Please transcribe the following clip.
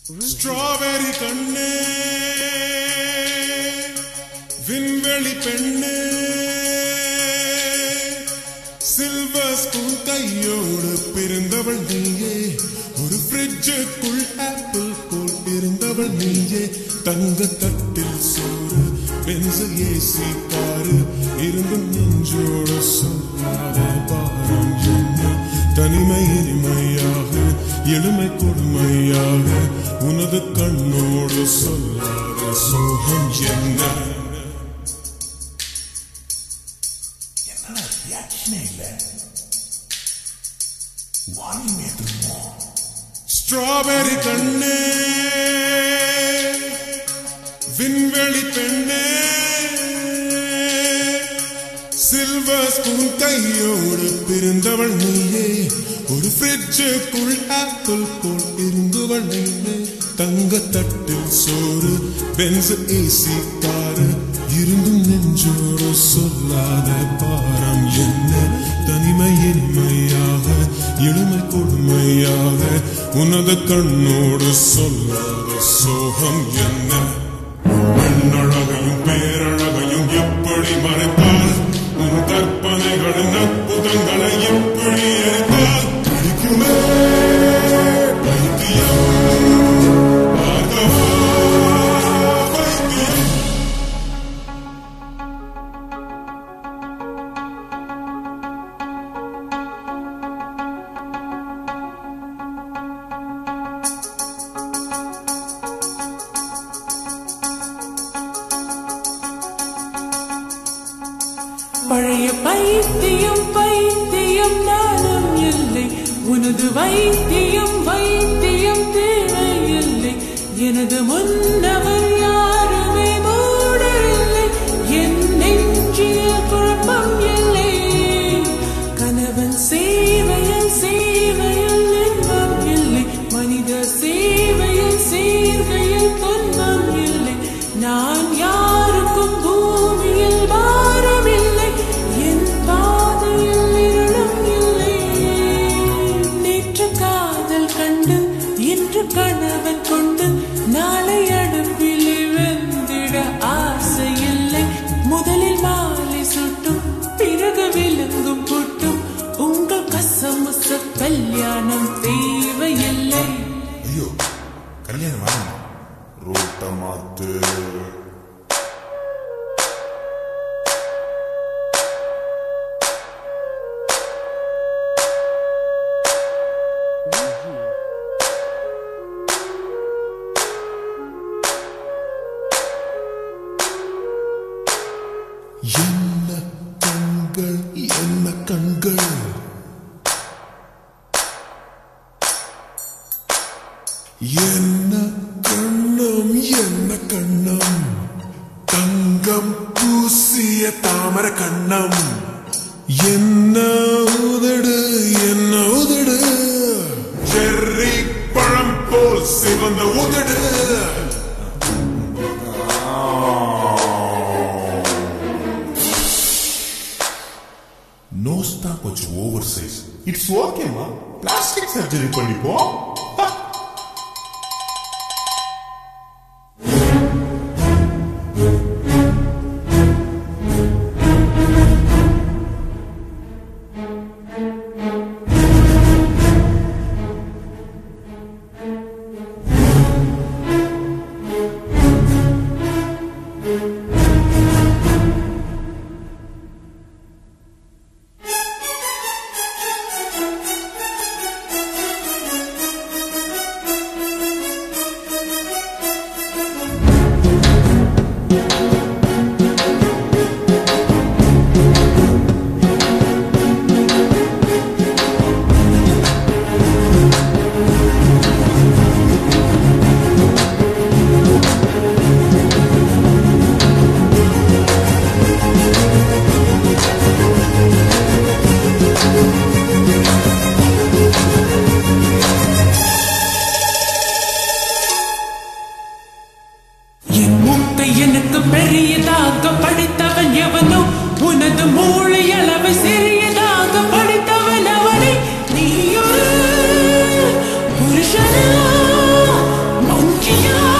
Strawberry கண்ணே விண்வெளி பெண்ணே சில்வர் ஸ்பூன் கையோடு பிறந்தவள் நீயே ஒரு ஃப்ரிட்ஜுக்குள் ஆப்பிள் போல் இருந்தவள் நீயே தங்க தட்டில் சோறு பென்ச ஏசி காரு இருந்தும் நெஞ்சோடு சொல்லாத பாரம் என்ன தனிமை இனிமையாக எளிமை கொடுமையாக உனது கண்ணோடு சொல்லாத சோகம் என்ன என்னடா ரியாக்ஷனே இல்ல வால்யூம் ஏத்துமோ ஸ்ட்ராபெரி கண்ணே விண்வெளி பெண்ணே சில்வர் ஸ்பூன் கையோடு பிறந்தவள் நீயே ஒரு ஃப்ரிட்ஜுக்குள் ஆப்பிள் போல் இருந்தவள் நீயே தங்க தட்டில் சோறு பென்ஸ் ஏசி காரு இருந்தும் நெஞ்சோடு சொல்லாத பாரம் என்ன தனிமை இனிமையாக எளிமை கொடுமையாக உனது கண்ணோடு சொல்லாத சோகம் என்ன பெண்ணழகையும் பேரழகையும் எப்படி மறைத்தால் உன் கற்பனைகளின் அற்புதங்களை எப்படி எரித்தால் பிடிக்குமே பைத்தியம் பார்க்கவா பைத்தியம் பழைய பைத்தியம் பைத்தியம் நானும் இல்லை உனது வைத்தியம் வைத்தியம் தேவையில்லை எனது முன்னவர் யாருமே மூடரில்லை என் நெஞ்சில் குழப்பம் இல்லை கணவன் சேவையில் சேவையில் இன்பம் இல்லை மனித சேவையில் சேர்கையில் துன்பம் இல்லை நான் யாருக்கும் பூமியில் பாரமில்லை என் பாதையில் இருளும் இல்லை நேற்று காதல் கண்டு இன்று கணவன் கொண்டு நாளை அடுப்பில் வெந்திட ஆசை இல்லை முதலில் மாலை சுட்டும் பிறகு விலங்கும் புட்டும் உங்கள் கசமுச கல்யாணம் தேவையில்லை ஐயோ கல்யாணம் வேணாம் ரோட்ட மாத்து என்ன கண்கள் என்ன கண்கள் என்ன கண்ணம் என்ன கண்ணம் தங்கம் பூசிய தாமர கண்ணம் என்ன உதடு என்ன உதடு செர்ரி பழம் போல் சிவந்த உதடு நோஸ் தான் கொஞ்சம் ஓவர் சைஸ் இட்ஸ் ஓகேமா பிளாஸ்டிக் சர்ஜரி பண்ணிப்போம் ஹ. Thank நீயா